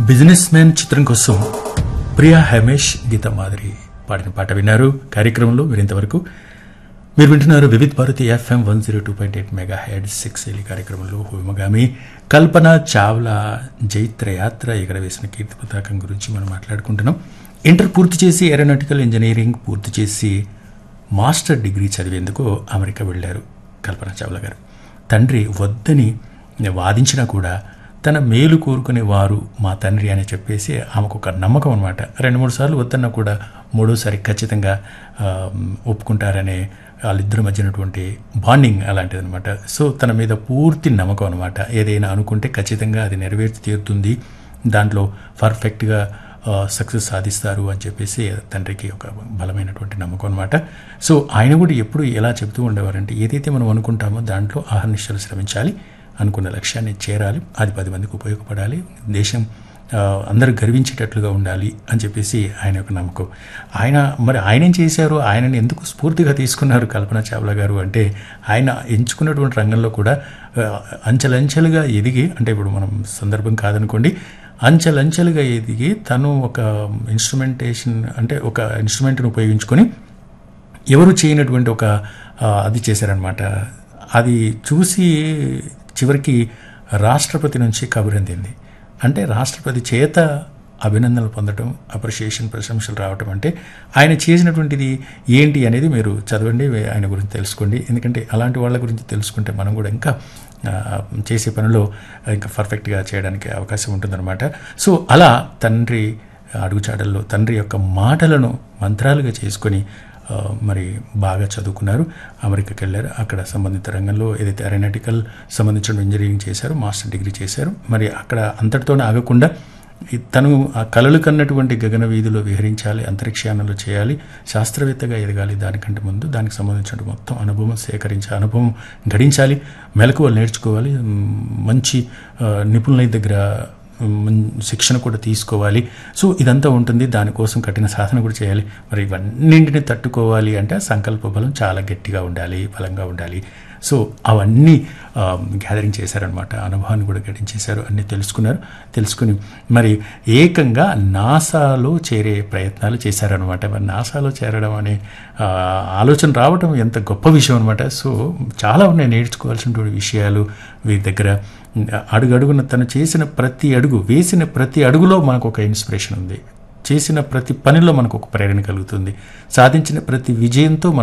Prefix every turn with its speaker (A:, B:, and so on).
A: business man చిత్రం కోసం ప్రియా హమేష్ గీత మాదిరి పాడిన పాట విన్నారు కార్యక్రమంలో వీరింతవరకు మీరు వింటున్నారు Vividh Bharati FM one zero two point eight megahertz six ఎలి కార్యక్రమంలో హోమగామి కల్పన చావ్లా జైత్ర యాత్ర ఎగరవేసిన కీర్తి పతాకం గురించి మనం మాట్లాడుకుంటున్నాం ఇంటర్ పూర్తి చేసి ఏరోనాటికల్ ఇంజనీరింగ్ పూర్తి చేసి మాస్టర్ డిగ్రీ చదివేందుకు అమెరికా వెళ్ళారు కల్పన చావ్లా గారు తండ్రి వద్దని వాదించినా కూడా తన మేలు కోరుకునే వారు మా తండ్రి అని చెప్పేసి ఆమెకు ఒక నమ్మకం అనమాట రెండు మూడు సార్లు వద్దన్నా కూడా మూడోసారి ఖచ్చితంగా ఆ, ఒప్పుకుంటారనే వాళ్ళిద్దరి మధ్యనటువంటి బాండింగ్ అలాంటిది అనమాట సో తన మీద పూర్తి నమ్మకం అనమాట ఏదైనా అనుకుంటే ఖచ్చితంగా అది నెరవేర్చి తీరుతుంది దాంట్లో పర్ఫెక్ట్గా సక్సెస్ సాధిస్తారు అని చెప్పేసి తండ్రికి ఒక బలమైనటువంటి నమ్మకం అనమాట సో ఆయన కూడా ఎప్పుడు ఎలా చెబుతూ ఉండేవారంటే ఏదైతే మనం అనుకుంటామో దాంట్లో ఆహర్నిశలు శ్రమించాలి అనుకున్న లక్ష్యాన్ని చేరాలి అది పది మందికి ఉపయోగపడాలి దేశం ఆ, అందరూ గర్వించేటట్లుగా ఉండాలి అని చెప్పేసి ఆయన యొక్క నమ్మకం ఆయన మరి ఆయన ఏం చేశారు ఆయనని ఎందుకు స్ఫూర్తిగా తీసుకున్నారు కల్పన చావ్లా గారు అంటే ఆయన ఎంచుకున్నటువంటి రంగంలో కూడా ఆ, అంచెలంచెలుగా ఎదిగి అంటే ఇప్పుడు మనం సందర్భం కాదనుకోండి అంచెలంచెలుగా ఎదిగి తను ఒక ఇన్స్ట్రుమెంటేషన్ అంటే ఒక ఇన్స్ట్రుమెంట్ని ఉపయోగించుకొని ఎవరు చేయనటువంటి ఒక ఆ, అది చేశారనమాట అది చూసి చివరికి రాష్ట్రపతి నుంచి కబురందింది అంటే రాష్ట్రపతి చేత అభినందనలు పొందడం అప్రిషియేషన్ ప్రశంసలు రావటం అంటే ఆయన చేసినటువంటిది ఏంటి అనేది మీరు చదవండి ఆయన గురించి తెలుసుకోండి ఎందుకంటే అలాంటి వాళ్ళ గురించి తెలుసుకుంటే మనం కూడా ఇంకా ఆ, చేసే పనిలో ఇంకా పర్ఫెక్ట్గా చేయడానికి అవకాశం ఉంటుందన్నమాట సో అలా తండ్రి అడుగుచాడల్లో తండ్రి యొక్క మాటలను మంత్రాలుగా చేసుకొని ఆ, మరి బాగా చదువుకున్నారు అమెరికాకి వెళ్ళారు అక్కడ సంబంధిత రంగంలో ఏదైతే అరోనాటికల్ సంబంధించిన ఇంజనీరింగ్ చేశారో మాస్టర్ డిగ్రీ చేశారు మరి అక్కడ అంతటితోనే ఆగకుండా ఈ తను ఆ కలలు కన్నటువంటి గగన వీధిలో విహరించాలి అంతరిక్షయానంలో చేయాలి శాస్త్రవేత్తగా ఎదగాలి దానికంటే ముందు దానికి సంబంధించిన మొత్తం అనుభవం సేకరించి అనుభవం గడించాలి మెలకువలు నేర్చుకోవాలి మ్, మంచి ఆ, నిపుణుల దగ్గర మ్, శిక్షణ కూడా తీసుకోవాలి సో ఇదంతా ఉంటుంది దానికోసం కఠిన సాధన కూడా చేయాలి మరి ఇవన్నింటిని తట్టుకోవాలి అంటే ఆ సంకల్ప బలం చాలా గట్టిగా ఉండాలి బలంగా ఉండాలి సో అవన్నీ గ్యాదరింగ్ చేశారనమాట అనుభవాన్ని కూడా గడించేశారు అన్నీ తెలుసుకున్నారు తెలుసుకుని మరి ఏకంగా నాసాలో చేరే ప్రయత్నాలు చేశారనమాట మరి నాసాలో చేరడం అనే ఆ, ఆలోచన రావడం ఎంత గొప్ప విషయం అనమాట సో చాలా ఉన్నాయి నేర్చుకోవాల్సినటువంటి విషయాలు వీరి దగ్గర అడుగడుగున తను చేసిన ప్రతి అడుగు వేసిన ప్రతి అడుగులో మనకు ఒక ఇన్స్పిరేషన్ ఉంది చేసిన ప్రతి పనిలో మనకు ఒక ప్రేరణ కలుగుతుంది సాధించిన ప్రతి విజయంతో